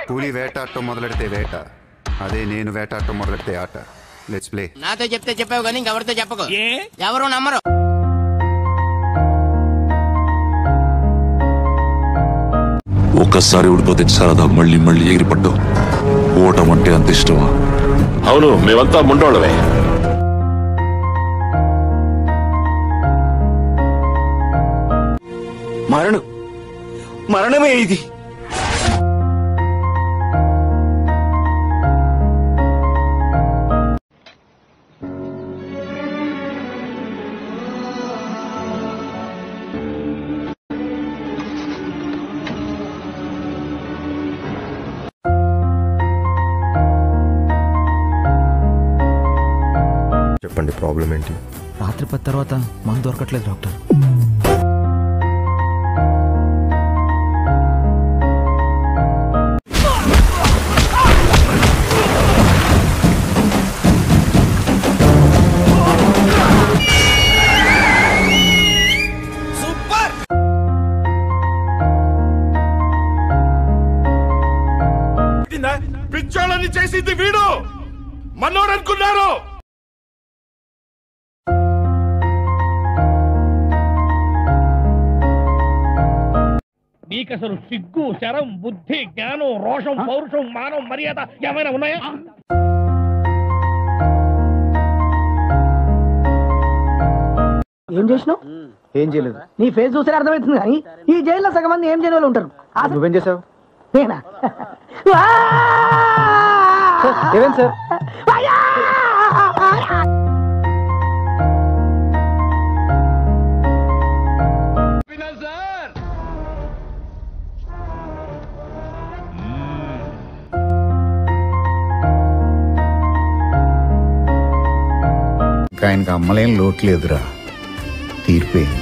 పులి వేటాడటం మొదలెడితే వేట అదే నేను వేటాడటం మొదలెడితే ఆట లెట్స్ ప్లే నాతో చెప్తే చెప్పావు కానీ ఇంకెవరితో చెప్పకు ఎవరు నమ్మరు ఒక్కసారి ఊడిపోతే చాలదా మళ్ళీ మళ్ళీ ఎగిరిపడ్డు ఓటం అంటే అంత ఇష్టమా అవును మేమంతా ముండోళ్ళమే మరణం మరణమే ఇది చెప్పండి ప్రాబ్లం ఏంటి రాత్రి పది తర్వాత మందు దొరకట్లేదు డాక్టర్ పిచ్చోళ్ళని చేసింది వీడు మనోడు అనుకున్నారు నీకసలు సిగ్గు శరం బుద్ధి జ్ఞానం రోషం పౌరుషం మానం మర్యాద ఏమైనా ఉన్నాయా ఏం చేసినావు ఏం చేయలేదు నీ ఫేస్ చూస్తే అర్థమవుతుంది కానీ ఈ జైల్లో సగం మంది ఏం చేయని వాళ్ళు ఉంటారు ఆ నువ్వేం చేసావు నేనా ఆ! ఏమేం సార్ అయ్యా! ఇంకా ఆయనకి అమ్మలేం లోటు లేదురా తీరిపోయింది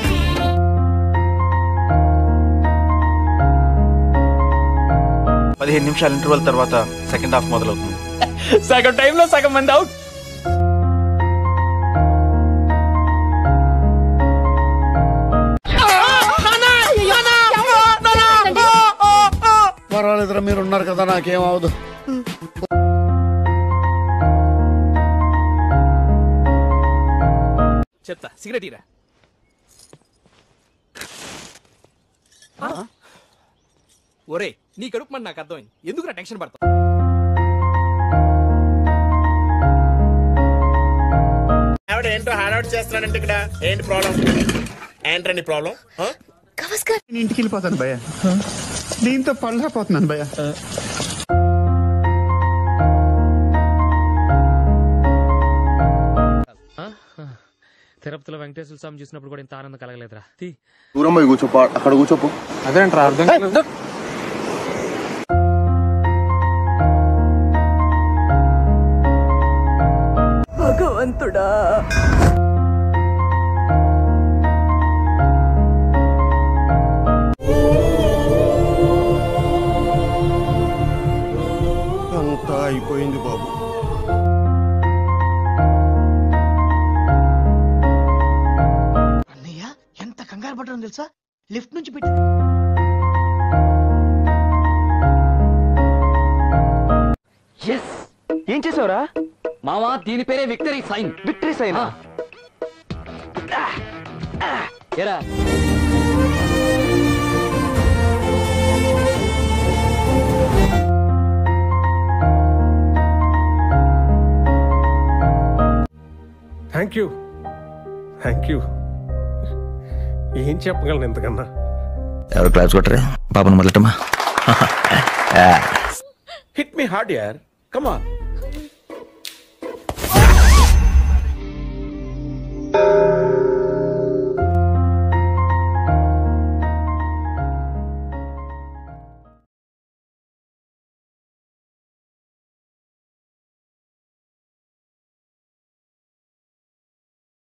పదిహేను నిమిషాల ఇంటర్వెల్ తర్వాత సెకండ్ హాఫ్ మొదలవుతుంది సగం టైంలో సగం మంది అవుట్ పర్వాలేదురా మీరు ఉన్నారు కదా నాకేమవదు చెప్తా సిగరెట్ ఇరా ఒరే నీ కడుపు మన నాకు అర్థమైంది ఎందుకు టెన్షన్ పడతావు ఆవిడ ఏంటో హ్యాండ్ చేస్తున్నానంటే ఇక్కడ ఏంటి ప్రాబ్లం ఏంటండి ప్రాబ్లం నేను ఇంటికి వెళ్ళిపోతాను భయ్య దీంతో పళ్ళపోతున్నాను భయ్య తిరుపతిలో వెంకటేశ్వర స్వామి చూసినప్పుడు కూడా ఇంత ఆనందం కలగలేదురా దూరం పోయి కూర్చోపో అక్కడ కూర్చోపో అదేంట్రా అర్థం కాలేదు. భగవంతుడా అంతా అయిపోయింది బాబు అన్నయ్య ఎంత కంగారు పడ్డాను తెలుసా లిఫ్ట్ నుంచి పెట్టి ఏం చేసావురా మావా దీని పేరే విక్టరీ సైన్ విక్టరీ సైన్ ఎరా థ్యాంక్ యూ థ్యాంక్ యూ ఏం చెప్పగలను ఇంతకన్నా ఎవరు క్లాస్ కొట్టరే పాపను మొదలటమా హిట్ మీ హార్డ్ యార్ కమాన్